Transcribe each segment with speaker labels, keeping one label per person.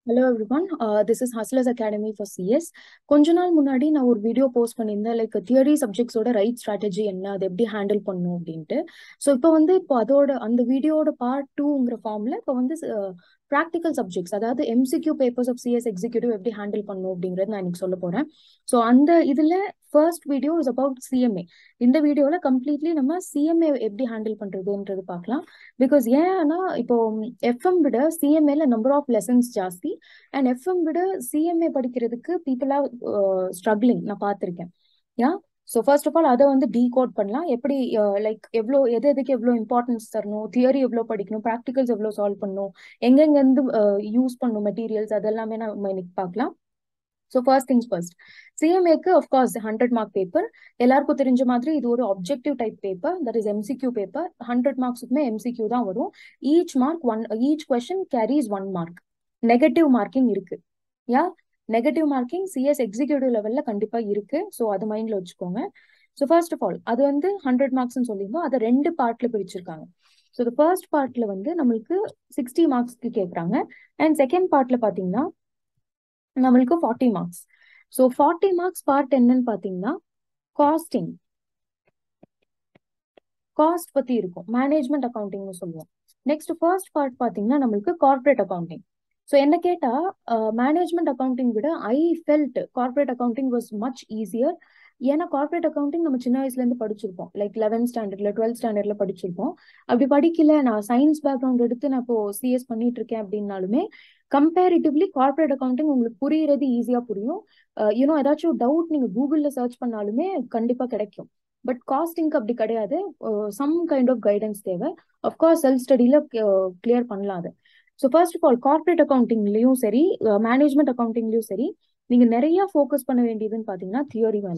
Speaker 1: hello everyone this is hustlers academy for CS கொஞ்ச நாள் முன்னாடி நான் ஒரு வீடியோ போஸ்ட் பண்ணியிருந்தேன் லைக் தியரி சப்ஜெக்ட்ஸோட ரைட் ஸ்ட்ராட்டஜி என்ன அதை எப்படி ஹேண்டில் பண்ணும் அப்படின்ட்டு ஸோ இப்போ வந்து இப்போ அதோட அந்த வீடியோட பார்ட் டூங்கிற ஃபார்ம்ல இப்போ வந்து ப்ராக்டிக்கல் சப்ஜெக்ட்ஸ் அதாவது MCQ papers of CS executive எப்படி ஹேண்டில் பண்ணும் அப்படிங்கிறது நான் இன்னைக்கு சொல்ல போறேன் ஸோ அந்த இதுல first video is about CMA இந்த வீடியோல கம்ப்ளீட்லி நம்ம சிஎம்ஏ எப்படி ஹேண்டில் பண்றதுன்றது பார்க்கலாம் பிகாஸ் ஏன்னா இப்போ எஃப்எம் விட சிஎம்ஏல நம்பர் ஆஃப் லெசன்ஸ் ஜாஸ்தி அண்ட் எஃப்எம் விட சிஎம்ஏ படிக்கிறதுக்கு பீப்புளா ஸ்ட்ரகிளிங் நான் பார்த்துருக்கேன் yeah so first of all அதை வந்து டீகோட் பண்ணலாம் எப்படி லைக் எவ்வளோ எது எதுக்கு எவ்வளோ இம்பார்ட்டன்ஸ் தரணும் தியரி எவ்வளோ படிக்கணும் ப்ராக்டிகல்ஸ் எவ்வளோ சால்வ் பண்ணணும் எங்கெங்கேருந்து யூஸ் பண்ணணும் மெட்டீரியல்ஸ் அதெல்லாமே நம்ம இன்னைக்கு பார்க்கலாம் ஸோ ஃபர்ஸ்ட் திங்ஸ் ஃபர்ஸ்ட் சிஎம்ஏக்கு அஃப்கோர்ஸ் ஹண்ட்ரட் மார்க் பேப்பர் எல்லாருக்கும் தெரிஞ்ச மாதிரி இது ஒரு objective type paper that is MCQ paper hundred மார்க்ஸுக்குமே எம்சிக்யூ தான் வரும் each mark one each question carries one mark negative marking இருக்கு yeah negative marking CS executive லெவல்ல கண்டிப்பா இருக்கு ஸோ அது மைண்ட்ல வச்சுக்கோங்க ஸோ ஃபர்ஸ்ட் ஆஃப் ஆல் அது வந்து ஹண்ட்ரட் மார்க்ஸ்னு சொல்லியிருந்தோம் அதை ரெண்டு பார்ட்ல பிரிச்சிருக்காங்க ஸோ ஃபர்ஸ்ட் பார்ட்ல வந்து நம்மளுக்கு சிக்ஸ்டி மார்க்ஸ்க்கு கேட்குறாங்க அண்ட் செகண்ட் பார்ட்ல பாத்தீங்கன்னா நம்மளுக்கு forty marks so forty marks part என்னன்னு பாத்தீங்கன்னா காஸ்டிங் காஸ்ட் பத்தி இருக்கும் மேனேஜ்மெண்ட் அக்கௌண்டிங்னு சொல்லுவோம் நெக்ஸ்ட் ஃபர்ஸ்ட் பார்ட் பாத்தீங்கன்னா நம்மளுக்கு கார்பரேட் அக்கௌண்டிங் ஸோ என்ன கேட்டா மேனேஜ்மெண்ட் அக்கௌண்டிங் விட I felt corporate accounting was much easier ஏன்னா கார்பரேட் அக்கௌண்டிங் நம்ம சின்ன வயசுல இருந்து படிச்சிருப்போம் லைக் லெவன்த் ஸ்டாண்டர்ட்ல டுவெல்த் ஸ்டாண்டர்ட்ல படிச்சிருப்போம் அப்படி படிக்கல நான் சயின்ஸ் பேக்ரவுண்ட் எடுத்து நான் இப்போ சிஎஸ் பண்ணிட்டு இருக்கேன் அப்படின்னாலுமே கம்பேரிட்டிவ்லி கார்பரேட் அக்கௌண்டிங் உங்களுக்கு புரியுறது ஈஸியா புரியும் யூனோ ஏதாச்சும் டவுட் நீங்க கூகுள்ல சர்ச் பண்ணாலுமே கண்டிப்பா கிடைக்கும் பட் காஸ்டிங்க்கு அப்படி கிடையாது சம் கைண்ட் ஆஃப் கைடன்ஸ் தேவை அஃப்கோர்ஸ் செல்ஃப் ஸ்டடியில கிளியர் பண்ணலாம் அது so first of all corporate அக்கௌண்டிங்லயும் சரி மேனேஜ்மெண்ட் அக்கௌண்டிங்லயும் சரி நீங்க நிறைய ஃபோக்கஸ் பண்ண வேண்டியதுன்னு பாத்தீங்கன்னா தியோரி மேல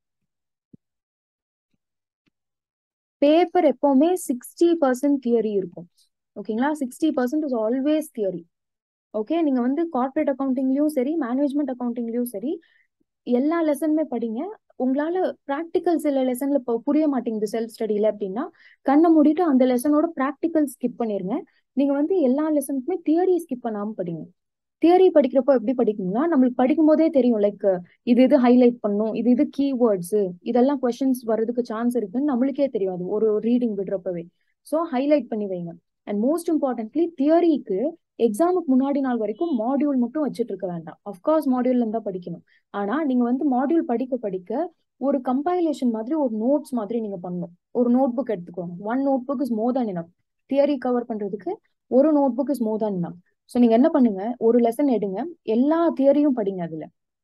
Speaker 1: பேப்பர் எப்பவுமே சிக்ஸ்டி பர்சன்ட் தியரி இருக்கும் ஓகேங்களா sixty percent is always theory okay நீங்க வந்து கார்பரேட் அக்கௌண்டிங்லயும் சரி மேனேஜ்மெண்ட் அக்கௌண்டிங்லயும் சரி எல்லா லெசனுமே படிங்க உங்களால ப்ராக்டிக்கல் சில லெசன்ல புரிய மாட்டேங்குது செல்ஃப் ஸ்டடியில அப்படின்னா கண்ணை மூடிட்டு அந்த லெசனோட ப்ராக்டிக்கல் ஸ்கிப் பண்ணிருங்க நீங்க வந்து எல்லா லெசனுக்குமே தியரி ஸ்கிப் பண்ணாம படிங்க தியரி படிக்கிறப்போ எப்படி படிக்கணும்னா நம்மளுக்கு படிக்கும் போதே தெரியும் லைக் இது இது ஹைலைட் பண்ணும் இது இது கீவேர்ட்ஸ் இதெல்லாம் கொஸ்டின்ஸ் வர்றதுக்கு சான்ஸ் இருக்குன்னு நம்மளுக்கே தெரியும் அது ஒரு ரீடிங் விடுறப்பவே ஸோ ஹைலைட் பண்ணி வைங்க அண்ட் மோஸ்ட் இம்பார்ட்டன்ட்லி தியரிக்கு எக்ஸாமுக்கு முன்னாடி நாள் வரைக்கும் மாடியூல் மட்டும் வச்சுட்டு இருக்க வேண்டாம் அஃப்கோர்ஸ் மாடியூல்ல இருந்தா படிக்கணும் ஆனா நீங்க வந்து மாடியூல் படிக்க படிக்க ஒரு கம்பைலேஷன் மாதிரி ஒரு நோட்ஸ் மாதிரி நீங்க பண்ணணும் ஒரு நோட் புக் எடுத்துக்கோங்க one notebook is more than enough theory cover பண்றதுக்கு ஒரு notebook is more than enough so நீங்க என்ன பண்ணுங்க ஒரு லெசன் எடுங்க எல்லா தியரியும் படிங்க அதுல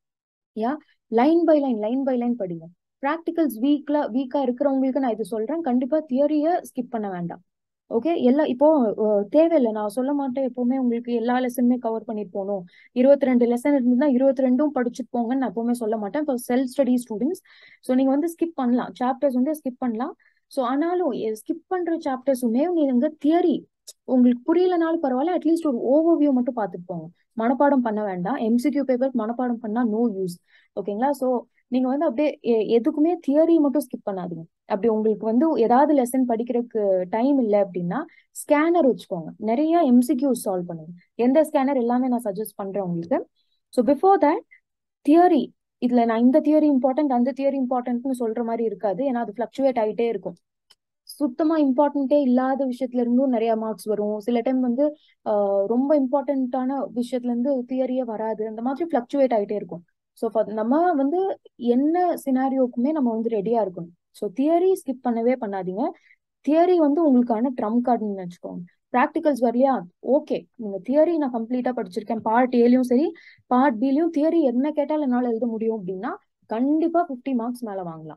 Speaker 1: yeah line by line line by line படிங்க ப்ராக்டிகல்ஸ் வீக்ல வீக்கா இருக்கிறவங்களுக்கு நான் இது சொல்றேன் கண்டிப்பா தியரிய ஸ்கிப் பண்ண வேண்டாம் ஓகே எல்லா இப்போ தேவையில்லை நான் சொல்ல மாட்டேன் எப்பவுமே உங்களுக்கு எல்லா லெசனுமே கவர் பண்ணிட்டு போகணும் இருபத்தி ரெண்டு லெசன் இருந்ததுன்னா இருபத்தி ரெண்டும் படிச்சுட்டு போங்கன்னு நான் எப்பவுமே சொல்ல மாட்டேன் இப்போ செல்ஃப் ஸ்டடி ஸ்டூடெண்ட்ஸ் ஸோ நீங்க வந்து ஸ்கிப் பண்ணலாம் சாப்டர்ஸ் வந்து ஸ்கிப் பண்ணலாம் ஸோ ஆனாலும் ஸ்கிப் பண்ற சாப்டர்ஸுமே நீங்க தியரி உங்களுக்கு புரியலனாலும் பரவாயில்ல அட்லீஸ்ட் ஒரு ஓவர்வியூ மட்டும் பார்த்துட்டு போங்க மனப்பாடம் பண்ண வேண்டாம் எம்சிக்யூ பேப்பர் மனப்பாடம் பண்ணா நோ யூஸ் ஓகேங்களா ஸோ நீங்க வந்து அப்படியே எதுக்குமே தியரி மட்டும் ஸ்கிப் பண்ணாதீங்க அப்படி உங்களுக்கு வந்து ஏதாவது லெசன் படிக்கிறதுக்கு டைம் இல்லை அப்படின்னா ஸ்கேனர் வச்சுக்கோங்க நிறைய எம்சிக்யூ சால்வ் பண்ணுங்க எந்த ஸ்கேனர் எல்லாமே நான் சஜஸ்ட் பண்றேன் உங்களுக்கு ஸோ பிஃபோர் தட் தியரி இதுல நான் இந்த தியரி இம்பார்ட்டன்ட் அந்த தியரி இம்பார்ட்டன்ட்னு சொல்ற மாதிரி இருக்காது ஏன்னா அது ஃபிளக்சுவேட் ஆகிட்டே இருக்கும் சுத்தமா இம்பார்ட்டன்ட்டே இல்லாத விஷயத்துல இருந்தும் நிறைய மார்க்ஸ் வரும் சில டைம் வந்து ரொம்ப இம்பார்ட்டன்டான விஷயத்துல இருந்து தியரியே வராது அந்த மாதிரி ஃபிளக்சுவேட் ஆகிட்டே இருக்கும் ஸோ நம்ம வந்து என்ன சினாரியோக்குமே நம்ம வந்து ரெடியா இருக்கணும் ஸோ தியரி ஸ்கிப் பண்ணவே பண்ணாதீங்க தியரி வந்து உங்களுக்கான ட்ரம் கார்டுன்னு வச்சுக்கோங்க ப்ராக்டிகல்ஸ் வரலையா ஓகே நீங்க தியரி நான் கம்ப்ளீட்டா படிச்சிருக்கேன் பார்ட் ஏலையும் சரி பார்ட் பிலையும் தியரி என்ன கேட்டாலும் என்னால் எழுத முடியும் அப்படின்னா கண்டிப்பா ஃபிஃப்டி மார்க்ஸ் மேல வாங்கலாம்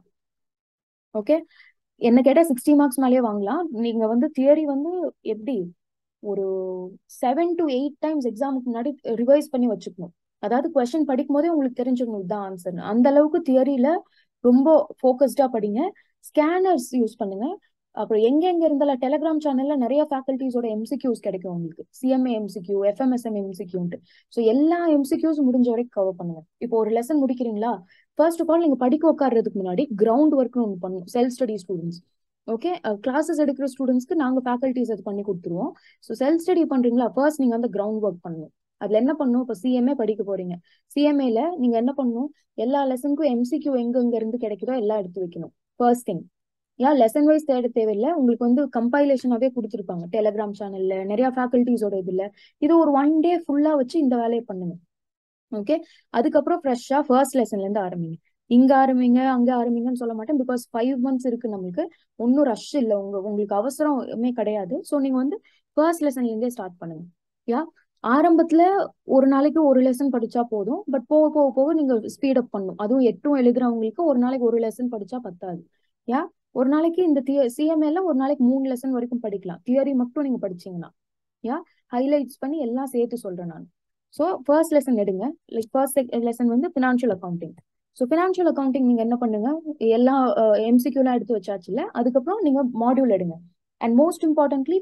Speaker 1: ஓகே என்ன கேட்டா சிக்ஸ்டி மார்க்ஸ் மேலேயே வாங்கலாம் நீங்க வந்து தியரி வந்து எப்படி ஒரு செவன் டு எயிட் டைம்ஸ் எக்ஸாமுக்கு முன்னாடி ரிவைஸ் பண்ணி வச்சுக்கணும் அதாவது கொஸ்டின் படிக்கும் போதே உங்களுக்கு தெரிஞ்சுக்கணும் இதுதான் ஆன்சர் அந்த அளவுக்கு தியரியில ரொம்ப ஃபோக்கஸ்டா படிங்க ஸ்கேனர்ஸ் யூஸ் பண்ணுங்க அப்புறம் எங்க எங்க இருந்தாலும் டெலிகிராம் சேனல்ல நிறைய ஃபேக்கல்டிஸோட எம்சிக்யூஸ் கிடைக்கும் உங்களுக்கு சிஎம்ஏ எம்சிக்யூ எஃப்எம்எஸ்எம் எம்சிக்யூன்ட்டு ஸோ எல்லா எம்சிக்யூஸ் முடிஞ்ச வரைக்கும் கவர் பண்ணுங்க இப்போ ஒரு லெசன் முடிக்கிறீங்களா ஃபர்ஸ்ட் ஆஃப் ஆல் நீங்க படிக்க உட்கார்றதுக்கு முன்னாடி கிரவுண்ட் ஒர்க்னு ஒன்று பண்ணணும் self study students okay classes எடுக்கிற ஸ்டூடெண்ட்ஸ்க்கு நாங்க ஃபேக்கல்டிஸ் அது பண்ணி கொடுத்துருவோம் ஸோ செல்ஃப் ஸ்டடி பண்றீங்களா ஃபர்ஸ்ட் நீங்க வந்து கிரவுண்ட் ஒர்க் பண்ணணும் அதுல என்ன பண்ணும் இப்போ சிஎம்ஏ படிக்க போறீங்க சிஎம்ஏல நீங்க என்ன பண்ணணும் எல்லா லெசனுக்கும் எம்சிக்யூ எங்க எங்க இருந்து கிடைக்குதோ எல்லாம் எடுத்து வைக்கணும் ஃபர்ஸ்ட் திங் ஏன் லெசன் வைஸ் தேட தேவையில்லை உங்களுக்கு வந்து கம்பைலேஷனாவே கொடுத்துருப்பாங்க டெலிகிராம் சேனல்ல நிறைய ஃபேக்கல்டிஸோட இதுல இது ஒரு ஒன் டே ஃபுல்லா வச்சு இந்த வேலையை பண்ணுங்க ஓகே அதுக்கப்புறம் ஃப்ரெஷ்ஷா ஃபர்ஸ்ட் லெசன்ல இருந்து ஆரம்பிங்க இங்க ஆரம்பிங்க அங்க ஆரம்பிங்கன்னு சொல்ல மாட்டேன் பிகாஸ் ஃபைவ் மந்த்ஸ் இருக்கு நம்மளுக்கு ஒன்னும் ரஷ் இல்லை உங்க உங்களுக்கு அவசரமே கிடையாது ஸோ நீங்க வந்து ஃபர்ஸ்ட் லெசன்ல இருந்தே ஸ்டார்ட் பண்ணுங்க யா ஆரம்பத்துல ஒரு நாளைக்கு ஒரு லெசன் படிச்சா போதும் பட் போக போக போக நீங்க ஸ்பீட் அப் பண்ணும் அதுவும் எட்டும் எழுதுறவங்களுக்கு ஒரு நாளைக்கு ஒரு லெசன் படிச்சா பத்தாது யா ஒரு நாளைக்கு இந்த சிஎம்ஏல ஒரு நாளைக்கு மூணு லெசன் வரைக்கும் படிக்கலாம் தியரி மட்டும் நீங்க படிச்சீங்கன்னா யா ஹைலைட்ஸ் பண்ணி எல்லாம் சேர்த்து சொல்றேன் நான் ஸோ ஃபர்ஸ்ட் லெசன் எடுங்க லைக் ஃபர்ஸ்ட் லெசன் வந்து financial accounting so financial accounting நீங்க என்ன பண்ணுங்க எல்லா எம்சிக்யூலாம் எடுத்து வச்சாச்சுல அதுக்கப்புறம் நீங்க மாடியூல் எடுங்க அண்ட் மோஸ்ட் இம்பார்ட்டன்ட்லி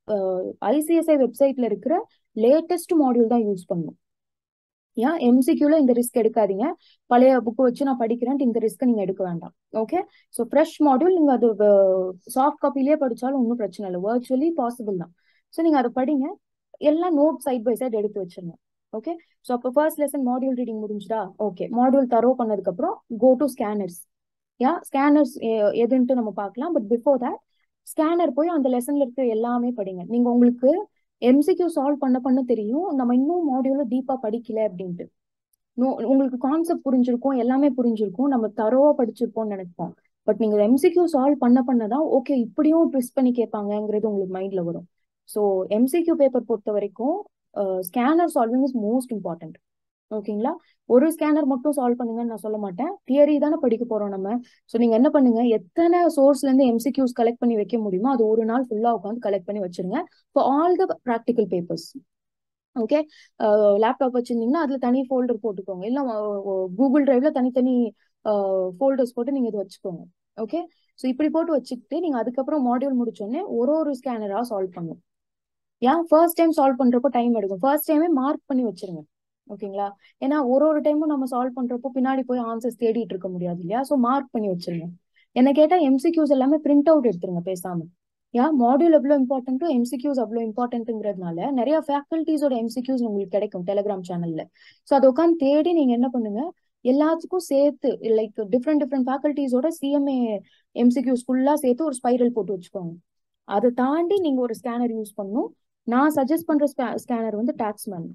Speaker 1: ஐசிஎஸ்ஐ வெப்சைட்ல இருக்கிற லேட்டஸ்ட் மாடியூல் தான் யூஸ் பண்ணணும் ஏன் எம்சிக்யூல இந்த ரிஸ்க் எடுக்காதீங்க பழைய புக்கு வச்சு நான் படிக்கிறேன்ட்டு இந்த ரிஸ்க் நீங்க எடுக்க வேண்டாம் ஓகே ஸோ ஃப்ரெஷ் மாடியூல் நீங்க அது சாஃப்ட் காப்பிலேயே படிச்சாலும் ஒன்றும் பிரச்சனை இல்லை வர்ச்சுவலி பாசிபிள் தான் ஸோ நீங்க அதை படிங்க எல்லாம் நோட் சைட் பை சைட் எடுத்து வச்சிருங்க ஓகே ஸோ அப்போ ஃபர்ஸ்ட் லெசன் மாடியூல் ரீடிங் முடிஞ்சுதா ஓகே மாடியூல் தரோ பண்ணதுக்கு அப்புறம் go to scanners yeah scanners எதுன்ட்டு நம்ம பார்க்கலாம் பட் பிஃபோர் தட் ஸ்கேனர் போய் அந்த லெசன்ல இருக்க எல்லாமே படிங்க நீங்க உங்களுக்கு எம்சிக்யூ சால்வ் பண்ண பண்ண தெரியும் நம்ம இன்னும் மாடியூல டீப்பா படிக்கல அப்படின்ட்டு உங்களுக்கு கான்செப்ட் புரிஞ்சிருக்கும் எல்லாமே புரிஞ்சிருக்கும் நம்ம தரோவா படிச்சிருப்போம்னு நினைப்போம் பட் நீங்க எம்சிக்யூ சால்வ் பண்ண பண்ணதான் ஓகே இப்படியும் ட்விஸ்ட் பண்ணி கேட்பாங்கங்கிறது உங்களுக்கு மைண்ட்ல வரும் ஸோ எம்சிக்யூ பேப்பர் பொறுத்த வரைக்கும் scanner solving is most important ஓகேங்களா ஒரு ஸ்கேனர் மட்டும் சால்வ் பண்ணுங்கன்னு நான் சொல்ல மாட்டேன் தியரி தானே படிக்க போறோம் நம்ம ஸோ நீங்க என்ன பண்ணுங்க எத்தனை சோர்ஸ்ல இருந்து எம்சிக்யூஸ் கலெக்ட் பண்ணி வைக்க முடியுமோ அது ஒரு நாள் ஃபுல்லா உட்காந்து கலெக்ட் பண்ணி வச்சிருங்க for all the practical papers okay laptop வச்சிருந்தீங்கன்னா அதுல தனி ஃபோல்டர் போட்டுக்கோங்க இல்லை கூகுள் டிரைவ்ல தனித்தனி ஃபோல்டர்ஸ் போட்டு நீங்க இது வச்சுக்கோங்க ஓகே ஸோ இப்படி போட்டு வச்சுக்கிட்டு நீங்க அதுக்கப்புறம் மாடியூல் முடிச்சோடனே ஒரு ஒரு ஸ்கேனரா சால்வ் பண்ணும் ஏன் ஃபர்ஸ்ட் டைம் சால்வ் பண்றப்போ டைம் எடுக்கும் ஃபர்ஸ்ட் டைமே மார்க் பண்ணி வச்சிருங்க ஓகேங்களா ஏன்னா ஒரு ஒரு டைமும் நம்ம சால்வ் பண்றப்போ பின்னாடி போய் ஆன்சர்ஸ் தேடிட்டு இருக்க முடியாது இல்லையா ஸோ மார்க் பண்ணி வச்சிருங்க என்ன கேட்டா எம்சிக்யூஸ் எல்லாமே பிரிண்ட் அவுட் எடுத்துருங்க பேசாம யா மாடியூல் எவ்வளோ இம்பார்ட்டன்ட்டோ எம்சிக்யூஸ் அவ்வளோ இம்பார்ட்டன்ட்டுங்கிறதுனால நிறைய ஃபேக்கல்டிஸோட எம்சிக்யூஸ் உங்களுக்கு கிடைக்கும் டெலிகிராம் சேனல்ல ஸோ அதை உட்காந்து தேடி நீங்க என்ன பண்ணுங்க எல்லாத்துக்கும் சேர்த்து லைக் டிஃப்ரெண்ட் டிஃப்ரெண்ட் ஃபேக்கல்டிஸோட சிஎம்ஏ எம்சிக்யூஸ் ஃபுல்லா சேர்த்து ஒரு ஸ்பைரல் போட்டு வச்சுக்கோங்க அதை தாண்டி நீங்க ஒரு ஸ்கேனர் யூஸ் பண்ணும் நான் சஜஸ்ட் பண்ற ஸ்கேனர் வந்து டாக்ஸ்மேன்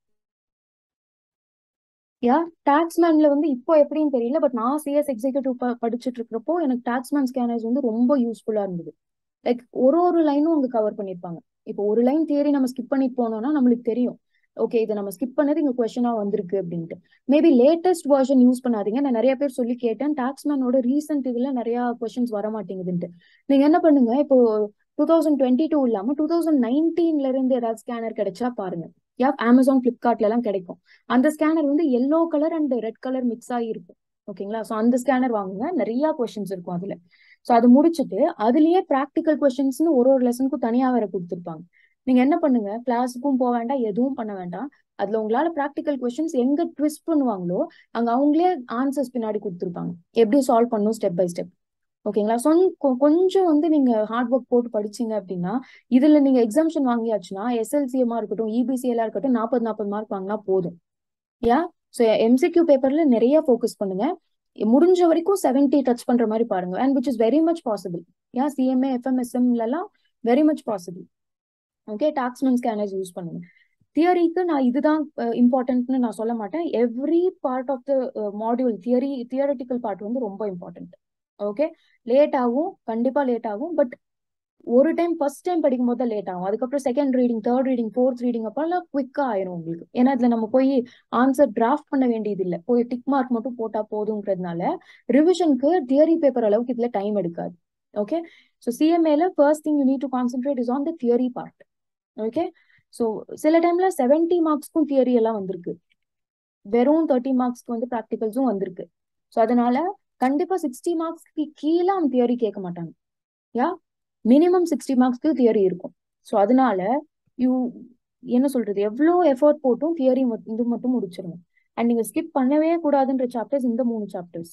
Speaker 1: யா டாக்ஸ்மேன்ல வந்து இப்போ எப்படின்னு தெரியல பட் நான் சிஎஸ் எக்ஸிகூட்டிவ் படிச்சுட்டு இருக்கிறப்போ எனக்கு டாக்ஸ்மேன் ஸ்கேனர்ஸ் வந்து ரொம்ப யூஸ்ஃபுல்லா இருந்தது லைக் ஒரு ஒரு லைனும் அங்க கவர் பண்ணிருப்பாங்க இப்போ ஒரு லைன் தியரி நம்ம ஸ்கிப் பண்ணிட்டு போனோம்னா நம்மளுக்கு தெரியும் ஓகே இதை நம்ம ஸ்கிப் பண்ணது இங்க கொஸ்டினா வந்திருக்கு அப்படின்ட்டு மேபி லேட்டஸ்ட் வெர்ஷன் யூஸ் பண்ணாதீங்க நான் நிறைய பேர் சொல்லி கேட்டேன் டாக்ஸ்மேனோட ரீசெண்ட் இதுல நிறைய கொஸ்டின்ஸ் வர மாட்டேங்குதுன்ட்டு நீங்க என்ன பண்ணுங்க இப்போ டூ தௌசண்ட் டுவெண்ட்டி டூ இல்லாம டூ தௌசண்ட் நைன்டீன்ல இருந்து ஏதாவது ஸ்கேனர் கிடைச்சா பாருங்க யா அமேசான் பிளிப்கார்ட்ல எல்லாம் கிடைக்கும் அந்த ஸ்கேனர் வந்து yellow colour and red colour mix ஆகி இருக்கும் ஓகேங்களா ஸோ அந்த ஸ்கேனர் வாங்குங்க நிறைய கொஸ்டின்ஸ் இருக்கும் அதுல ஸோ அது முடிச்சுட்டு அதுலயே ப்ராக்டிக்கல் கொஸ்டின்ஸ்னு ஒரு ஒரு லெசனுக்கும் தனியா வேற கொடுத்துருப்பாங்க நீங்க என்ன பண்ணுங்க கிளாஸுக்கும் போக வேண்டாம் எதுவும் பண்ண வேண்டாம் அதுல உங்களால ப்ராக்டிக்கல் கொஸ்டின்ஸ் எங்க ட்விஸ்ட் பண்ணுவாங்களோ அங்க அவங்களே ஆன்சர்ஸ் பின்னாடி கொடுத்துருப்பாங்க எப்படி சால்வ் பண்ணும் ஸ்டெப் பை ஸ்டெப் ஓகேங்களா சொ கொஞ்சம் வந்து நீங்க ஹார்ட் ஒர்க் போட்டு படிச்சீங்க அப்படின்னா இதுல நீங்க எக்ஸாம்ஷன் வாங்கியாச்சுன்னா எஸ்எல்சிஎம்மா இருக்கட்டும் இபிசிஎல்லா இருக்கட்டும் நாற்பது நாற்பது மார்க் வாங்கினா போதும் யா ஸோ எம்சிக்யூ பேப்பர்ல நிறைய ஃபோக்கஸ் பண்ணுங்க முடிஞ்ச வரைக்கும் செவன்டி டச் பண்ற மாதிரி பாருங்க and which is very much possible yeah CMA எஃப்எம்எஸ்எம்லாம் very much possible okay Taxmann scanners use பண்ணுங்க தியரிக்கு நான் இதுதான் இம்பார்ட்டன்ட்னு நான் சொல்ல மாட்டேன் every part of the module theory theoretical part வந்து ரொம்ப இம்பார்ட்டன்ட் ஓகே லேட் ஆகும் கண்டிப்பா லேட் ஆகும் பட் ஒரு டைம் ஃபர்ஸ்ட் டைம் படிக்கும் போது லேட் ஆகும் அதுக்கப்புறம் second reading third reading fourth reading அப்பெல்லாம் குவிக்கா ஆயிரும் உங்களுக்கு ஏன்னா இதுல நம்ம போய் ஆன்சர் டிராஃப்ட் பண்ண வேண்டியது இல்லை போய் டிக் மார்க் மட்டும் போட்டா போதுங்கிறதுனால ரிவிஷனுக்கு தியரி பேப்பர் அளவுக்கு இதுல டைம் எடுக்காது ஓகே ஸோ சிஎம்ஏல first thing you need to concentrate is on the theory part okay so சில டைம்ல செவன்டி மார்க்ஸ்க்கும் தியரி எல்லாம் வந்திருக்கு வெறும் தேர்ட்டி மார்க்ஸ்க்கு வந்து ப்ராக்டிகல்ஸும் வந்திருக்கு ஸோ அதனால கண்டிப்பா சிக்ஸ்டி மார்க்ஸ்க்கு கீழே அவன் தியரி கேட்க மாட்டாங்க யா மினிமம் சிக்ஸ்டி மார்க்ஸ்க்கு தியரி இருக்கும் ஸோ அதனால யூ என்ன சொல்றது எவ்வளோ எஃபர்ட் போட்டும் தியரி இது மட்டும் முடிச்சிருங்க அண்ட் நீங்க ஸ்கிப் பண்ணவே கூடாதுன்ற சாப்டர்ஸ் இந்த மூணு சாப்டர்ஸ்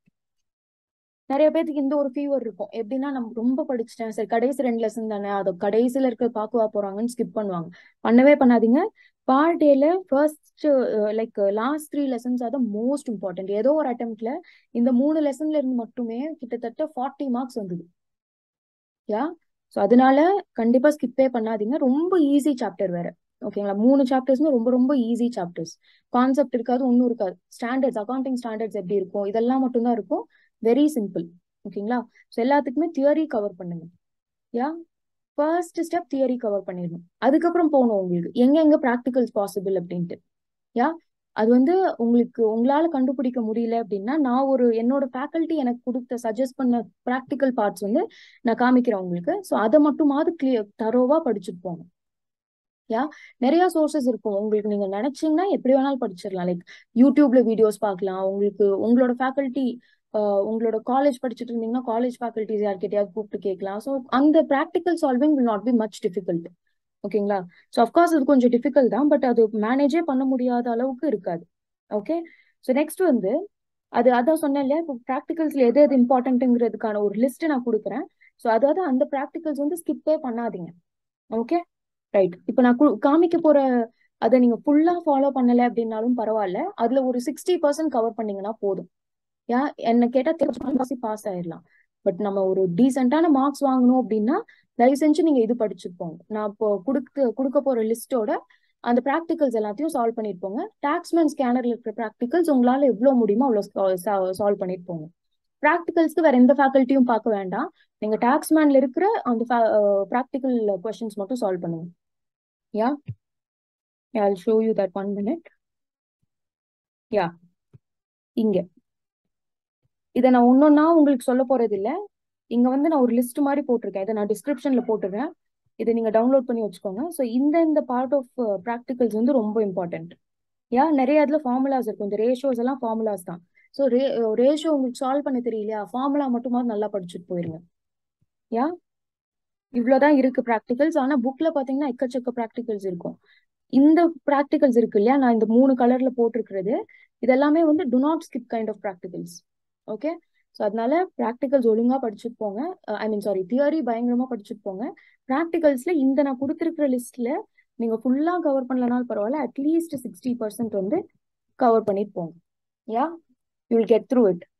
Speaker 1: நிறைய பேருக்கு இந்த ஒரு ஃபீவர் இருக்கும் எப்படின்னா நம்ம ரொம்ப படிச்சுட்டேன் சரி கடைசி ரெண்டு லெசன் தானே அதை கடைசியில இருக்க பாக்குவா போறாங்கன்னு ஸ்கிப் பண்ணுவாங்க பண்ணவே பண்ணாதீங்க பார்ட் ஏல first like last three lessons are the most important ஏதோ ஒரு அட்டம்ப்ட்ல இந்த மூணு லெசன்ல இருந்து மட்டுமே கிட்டத்தட்ட ஃபார்ட்டி மார்க்ஸ் வந்தது யா ஸோ அதனால கண்டிப்பா ஸ்கிப்பே பண்ணாதீங்க ரொம்ப ஈஸி சாப்டர் வேற ஓகேங்களா மூணு சாப்டர்ஸ்மே ரொம்ப ரொம்ப ஈஸி சாப்டர்ஸ் கான்செப்ட் இருக்காது ஒன்றும் இருக்காது ஸ்டாண்டர்ட்ஸ் அக்கௌண்டிங் ஸ்டாண்டர்ட்ஸ் எப்படி இருக்கும் இதெல்லாம் மட்டும்தான் இருக்கும் வெரி சிம்பிள் ஓகேங்களா ஸோ எல்லாத்துக்குமே தியரி கவர் பண்ணுங்க yeah first step theory cover பண்ணிடணும் அதுக்கப்புறம் போகணும் உங்களுக்கு எங்க எங்க ப்ராக்டிகல்ஸ் பாசிபிள் அப்படின்ட்டு யா அது வந்து உங்களுக்கு உங்களால கண்டுபிடிக்க முடியல அப்படின்னா நான் ஒரு என்னோட ஃபேக்கல்ட்டி எனக்கு கொடுத்த சஜஸ்ட் பண்ண ப்ராக்டிக்கல் பார்ட்ஸ் வந்து நான் காமிக்கிறேன் உங்களுக்கு ஸோ அதை மட்டுமாவது கிளியர் தரோவா படிச்சுட்டு போங்க யா நிறைய சோர்சஸ் இருக்கும் உங்களுக்கு நீங்க நினைச்சீங்கன்னா எப்படி வேணாலும் படிச்சிடலாம் லைக் யூடியூப்ல வீடியோஸ் பார்க்கலாம் உங்களுக்கு உங்களோட ஃபேக்கல்ட்டி உங்களோட காலேஜ் படிச்சுட்டு இருந்தீங்கன்னா காலேஜ் ஃபேக்கல்ட்டிஸ் யார்கிட்டயாவது கூப்பிட்டு கேட்கலாம் ஸோ அந்த practical solving will not be much difficult ஓகேங்களா ஸோ அஃப்கோர்ஸ் இது கொஞ்சம் டிஃபிகல்ட் தான் பட் அது மேனேஜே பண்ண முடியாத அளவுக்கு இருக்காது ஓகே ஸோ நெக்ஸ்ட் வந்து அது அதான் சொன்னேன் இல்லையா இப்போ ப்ராக்டிகல்ஸ்ல எது எது இம்பார்ட்டன்ட்டுங்கிறதுக்கான ஒரு லிஸ்ட் நான் கொடுக்குறேன் ஸோ அதாவது அந்த ப்ராக்டிகல்ஸ் வந்து ஸ்கிப்பே பண்ணாதீங்க ஓகே ரைட் இப்போ நான் காமிக்க போற அதை நீங்க ஃபுல்லா ஃபாலோ பண்ணல அப்படின்னாலும் பரவாயில்ல அதுல ஒரு சிக்ஸ்டி பர்சன்ட் கவர் பண்ணீங்கன்னா போதும் யா என்ன கேட்டா தெரிஞ்சு பாஸ் ஆயிடலாம் பட் நம்ம ஒரு டீசென்டான மார்க்ஸ் வாங்கணும் அப்படின்னா தயவு செஞ்சு நீங்க இது படிச்சுட்டு போங்க நான் இப்போ கொடுக்க கொடுக்க போற லிஸ்டோட அந்த ப்ராக்டிகல்ஸ் எல்லாத்தையும் சால்வ் பண்ணிட்டு போங்க டாக்ஸ்மேன் ஸ்கேனர்ல இருக்கிற ப்ராக்டிகல்ஸ் உங்களால எவ்வளவு முடியுமோ அவ்வளவு சால்வ் பண்ணிட்டு போங்க ப்ராக்டிகல்ஸ்க்கு வேற எந்த ஃபேக்கல்ட்டியும் பார்க்க வேண்டாம் நீங்க டாக்ஸ்மேன்ல இருக்கிற அந்த ப்ராக்டிக்கல் கொஸ்டின்ஸ் மட்டும் சால்வ் பண்ணுங்க yeah I show you that one minute yeah இங்க இதை நான் ஒன்னொன்னா உங்களுக்கு சொல்ல போறது இல்ல இங்க வந்து நான் ஒரு லிஸ்ட் மாதிரி போட்டிருக்கேன் இதை நான் டிஸ்கிரிப்ஷன்ல போட்டுறேன் இதை நீங்க டவுன்லோட் பண்ணி வச்சுக்கோங்க ஸோ இந்த இந்த பார்ட் ஆஃப் ப்ராக்டிகல்ஸ் வந்து ரொம்ப இம்பார்ட்டன்ட் யா நிறைய இதுல ஃபார்முலாஸ் இருக்கும் இந்த ரேஷியோஸ் எல்லாம் ஃபார்முலாஸ் தான் ஸோ ரே ரேஷியோ உங்களுக்கு சால்வ் பண்ண தெரியலையா ஃபார்முலா மட்டுமாவது நல்லா படிச்சுட்டு போயிருங்க யா இவ்வளவுதான் இருக்கு ப்ராக்டிகல்ஸ் ஆனா புக்ல பாத்தீங்கன்னா எக்கச்சக்க ப்ராக்டிகல்ஸ் இருக்கும் இந்த ப்ராக்டிகல்ஸ் இருக்கு இல்லையா நான் இந்த மூணு கலர்ல போட்டிருக்கிறது இதெல்லாமே வந்து do not skip kind of practicals okay so அதனால ப்ராக்டிகல்ஸ் ஒழுங்கா படிச்சுட்டு போங்க ஐ மீன் சாரி தியரி பயங்கரமா படிச்சுட்டு போங்க ப்ராக்டிகல்ஸ்ல இந்த நான் கொடுத்துருக்கிற லிஸ்ட்ல நீங்க ஃபுல்லா கவர் பண்ணலனாலும் பரவாயில்ல அட்லீஸ்ட் சிக்ஸ்டி பர்சன்ட் வந்து கவர் பண்ணிட்டு போங்க yeah you will get through it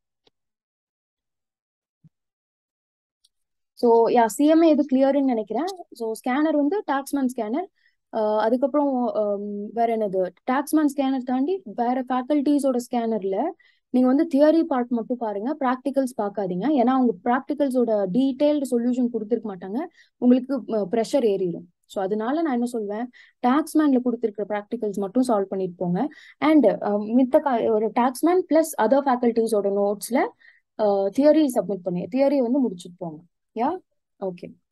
Speaker 1: so yeah CMA இது கிளியர்னு நினைக்கிறேன் ஸோ ஸ்கேனர் வந்து டாக்ஸ்மேன் ஸ்கேனர் அதுக்கப்புறம் வேற என்னது டாக்ஸ்மேன் ஸ்கேனர் தாண்டி வேற ஃபேக்கல்டிஸோட ஸ்கேனர்ல நீங்க வந்து தியரி பார்ட் மட்டும் பாருங்க ப்ராக்டிகல்ஸ் பார்க்காதீங்க ஏன்னா அவங்க ப்ராக்டிகல்ஸோட டீடைல்டு சொல்யூஷன் கொடுத்துருக்க மாட்டாங்க உங்களுக்கு ப்ரெஷர் ஏறிடும் ஸோ அதனால நான் என்ன சொல்வேன் டாக்ஸ்மேன்ல கொடுத்துருக்கிற ப்ராக்டிகல்ஸ் மட்டும் சால்வ் பண்ணிட்டு போங்க அண்ட் மித்த ஒரு டாக்ஸ்மேன் பிளஸ் அதர் ஃபேக்கல்டிஸோட நோட்ஸ்ல தியரி சப்மிட் பண்ணி தியரி வந்து முடிச்சுட்டு போங்க யா ஓகே